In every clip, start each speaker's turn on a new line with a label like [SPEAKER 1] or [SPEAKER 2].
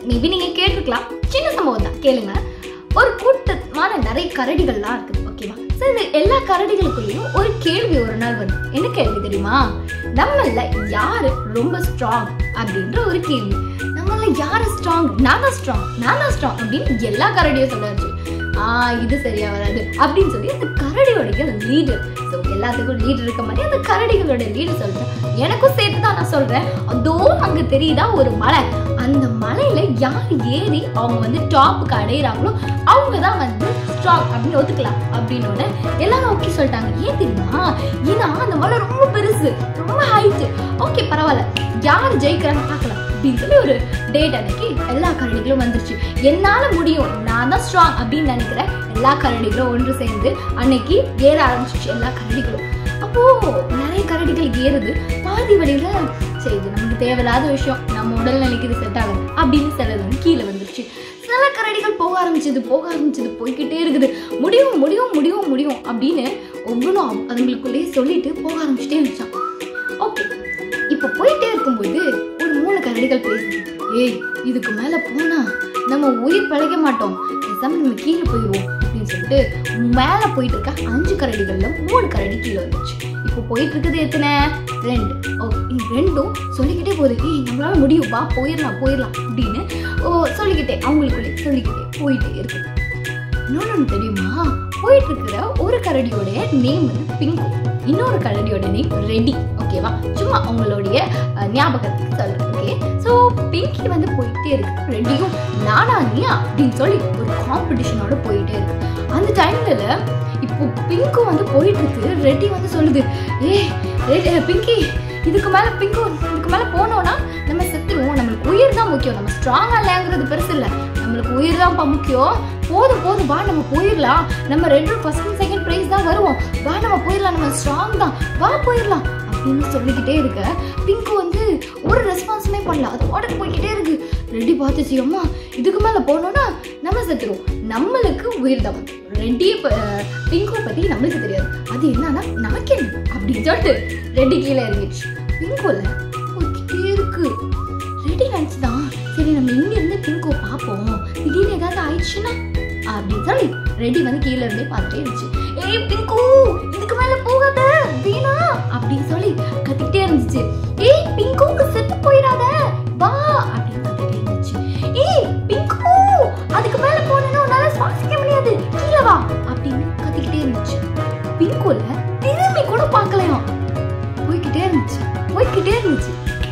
[SPEAKER 1] maybe நீங்க கேட்டிருக்கலாம் சின்ன சம்பவம் தான் கேளுங்க ஒரு கூட்டமான நிறைய கரடிகள்லாம் இருக்குது ஓகேவா சரி இந்த எல்லா கரடிகளுக்குள்ளேயும் ஒரு கேள்வி ஒரு நாள் வரும் என்ன கேள்வி தெரியுமா நம்மள யாரு ரொம்ப ஸ்ட்ராங் அப்படின்ற ஒரு கேள்வி நம்மள யாரு ஸ்ட்ராங் நான் தான் ஸ்ட்ராங் நான் தான் ஸ்ட்ராங் அப்படின்னு எல்லா கரடியும் சொல்லாச்சு ஆ இது சரியா வராது அப்படின்னு சொல்லி அந்த கரடியோடைய லீடர் ஸோ எல்லாத்துக்கும் லீடர் இருக்க மாதிரி அந்த கரடிகளோட லீடர் சொல்றேன் எனக்கும் சேர்த்து தான் நான் சொல்றேன் அதோ அங்க தெரியுதா ஒரு மலை அந்த மலையில யார் ஏறி அவங்க வந்து டாப்புக்கு அடையிறாங்களோ அவங்க தான் வந்து ஸ்ட்ராங் அப்படின்னு ஒத்துக்கலாம் அப்படின்னு உடனே எல்லாரும் ஓகே சொல்லிட்டாங்க ஏன் தெரியுமா ஏன்னா அந்த மலை ரொம்ப பெருசு ரொம்ப ஹைட்டு ஓகே பரவாயில்ல யார் ஜெயிக்கிறாங்க பார்க்கலாம் அப்படின்னு சொல்லி ஒரு டேட் அன்னைக்கு எல்லா கரடிகளும் வந்துருச்சு என்னால முடியும் நான் தான் ஸ்ட்ராங் அப்படின்னு நினைக்கிறேன் எல்லா கரடிகளும் ஒன்று சேர்ந்து அன்னைக்கு ஏற ஆரம்பிச்சிச்சு எல்லா கரடிகளும் அப்போ நிறைய கரடிகள் ஏறுது பாதி வழியில சரி இது நமக்கு தேவையில்லாத விஷயம் நம்ம உடல்நிலைக்கு இது செட் ஆகுது அப்படின்னு சிலது வந்து கீழே வந்துருச்சு சில கரடிகள் போக ஆரம்பிச்சது போக ஆரம்பிச்சது போய்கிட்டே இருக்குது முடியும் முடியும் முடியும் முடியும் அப்படின்னு ஒவ்வொன்றும் அதுங்களுக்குள்ளேயே சொல்லிட்டு போக ஆரம்பிச்சுட்டே இருந்துச்சான் ஓகே இப்போ போயிட்டே இருக்கும்போது ஒரு மூணு கரடிகள் பேசுது ஏய் இதுக்கு மேல போனா நம்ம உயிர் பிழைக்க மாட்டோம் பேசாம நம்ம கீழே போயிடுவோம் அப்படின்னு சொல்லிட்டு மேல போயிட்டு இருக்க அஞ்சு கரடிகள்ல மூணு கரடி கீழே வந்துச்சு இப்போ போயிட்டு இருக்குது எத்தனை ரெண்டு ஓ இந்த ரெண்டும் சொல்லிக்கிட்டே போகுது ஏய் நம்மளால முடியும் வா போயிடலாம் போயிடலாம் அப்படின்னு ஓ சொல்லிக்கிட்டே அவங்களுக்குள்ளே சொல்லிக்கிட்டே போயிட்டே இருக்கு இன்னொன்று தெரியுமா போயிட்டு இருக்கிற ஒரு கரடியோடைய நேம் வந்து பிங்கு இன்னொரு கரடியோட நேம் ரெடி ஓகேவா சும்மா அவங்களுடைய அஹ், ஞாபகத்துக்கு சொல்றேன் ஓகே ஸோ பிங்கி வந்து போயிட்டே இருக்கு ரெடியும் நானா நீயா அப்படின்னு சொல்லி ஒரு காம்படிஷனோட போயிட்டே இருக்கு அந்த டைம்ல இப்போ பிங்கு வந்து போயிட்டு இருக்கு ரெட்டி வந்து சொல்லுது ஏய் ரெடி பிங்கி இதுக்கு மேல பிங்கு இதுக்கு மேல போனோம்னா நம்ம செத்துருவோம் நம்மளுக்கு உயிர் தான் முக்கியம் நம்ம ஸ்ட்ராங்கா இல்லைங்கிறது பெருசு இல்லை நம்மளுக்கு உயிர் தான்ப்பா முக்கியம் போதும் போதும் வா நம்ம போயிடலாம் நம்ம ரெண்டு ஃபர்ஸ்ட் செகண்ட் ப்ரைஸ் தான் வருவோம் வா நம்ம போயிடலாம் நம்ம ஸ்ட்ராங் தான் வா போயிடலாம் அப்படின்னு சொல்லிக்கிட்டே இருக்க பிங்கு வந்து ஒரு ரெஸ்பான்ஸுமே பண்ணல அது பாட்டுக்கு போய்கிட்டே இருக்கு ரெடி பார்த்துச்சு அம்மா இதுக்கு மேலே போனோம்னா நம்ம செத்துருவோம் நம்மளுக்கு உயிர் தான் ரெட்டி பிங்கு பற்றி நம்மளுக்கு தெரியாது அது என்னன்னா நமக்கு என்ன அப்படின்னு சொல்லிட்டு ரெட்டி கீழே இறங்கிடுச்சு பிங்குல போய்கிட்டே இருக்கு ரெடி நினச்சிதான் சரி நம்ம இங்க இருந்து பிங்கோ பார்ப்போம் திடீர்னு ஏதாவது ஆயிடுச்சுன்னா அப்படின்னு சொல்லி ரெடி வந்து கீழே இருந்தே பார்த்துட்டே இருந்துச்சு ஏய் பிங்கு இதுக்கு மேல போகாத வீணா அப்படின்னு சொல்லி கத்திக்கிட்டே இருந்துச்சு ஏய் பிங்கு செத்து போயிடாத வா அப்படின்னு கத்திட்டே இருந்துச்சு ஏய் பிங்கு அதுக்கு மேல போனேன்னா உன்னால சுவாசிக்க முடியாது கீழே வா அப்படின்னு கத்திக்கிட்டே இருந்துச்சு பிங்குல திரும்பி கூட பார்க்கலையாம் போய்கிட்டே இருந்துச்சு போய்கிட்டே இருந்துச்சு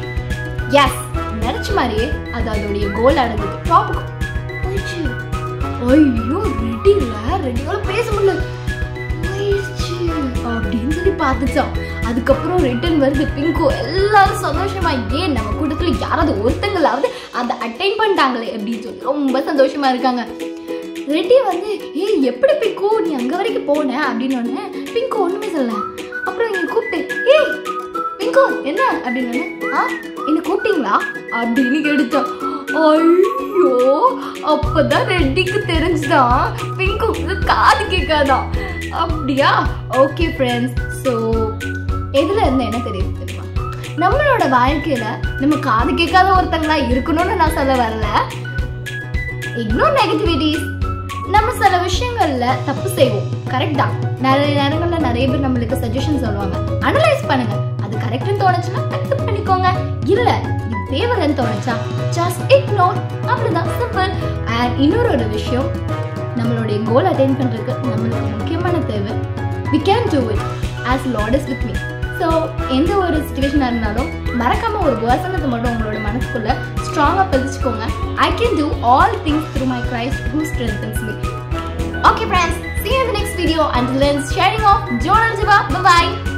[SPEAKER 1] எஸ் நினைச்ச மாதிரியே அது அதோடைய கோல் அடைஞ்சது டாப்புக்கு போயிடுச்சு ஐயோ ரெடி இல்ல ரெடியோட பேச முடியல போயிடுச்சு அப்படின்னு சொல்லி பார்த்துச்சான் அதுக்கப்புறம் ரிட்டர்ன் வருது பிங்கோ எல்லாரும் சந்தோஷமா ஏன் நம்ம கூட்டத்துல யாராவது ஒருத்தங்களாவது அதை அட்டைன் பண்ணிட்டாங்களே அப்படின்னு சொல்லி ரொம்ப சந்தோஷமா இருக்காங்க ரெட்டி வந்து ஏய் எப்படி பிங்கோ நீ அங்க வரைக்கும் போன அப்படின்னு உடனே பிங்கோ ஒண்ணுமே சொல்லல அப்புறம் இங்க கூப்பிட்டு ஏய் பிங்கோ என்ன அப்படின்னு ஆ என்ன கூப்பிட்டீங்களா அப்படின்னு கேட்டுச்சான் ஐயோ அப்பதான் ரெட்டிக்கு தெரிஞ்சுதான் பிங்குக்கு காது கேட்காதான் அப்படியா ஓகே ஃப்ரெண்ட்ஸ் ஸோ எதுல இருந்து என்ன தெரியுது தெரியுமா நம்மளோட வாழ்க்கையில நம்ம காது கேட்காத ஒருத்தங்களா இருக்கணும்னு நான் சொல்ல வரல இக்னோர் நெகட்டிவிட்டிஸ் நம்ம சில விஷயங்கள்ல தப்பு செய்வோம் கரெக்ட் தான் நிறைய நேரங்கள்ல நிறைய பேர் நம்மளுக்கு சஜஷன் சொல்லுவாங்க அனலைஸ் பண்ணுங்க அது கரெக்ட்னு தோணுச்சுன்னா அக்செப்ட் பண்ணிக்கோங்க இல்ல இது தேவையில்லைன்னு தோணுச்சா ஜஸ்ட் இக்னோர் அவ்வளவுதான் சிம்பிள் அண்ட் இன்னொரு ஒரு விஷயம் நம்மளுடைய கோல் அட்டைன் பண்றதுக்கு நம்மளுக்கு முக்கியமான தேவை we can do it as lord is with me so எந்த ஒரு சுச்சுவேஷனாக இருந்தாலும் மறக்காம ஒரு வசனத்தை மட்டும் உங்களோட மனசுக்குள்ள ஸ்ட்ராங்காக பதிச்சுக்கோங்க I can do all things through my Christ who strengthens me okay friends see you in the next video until then sharing off Joan Aljiba bye bye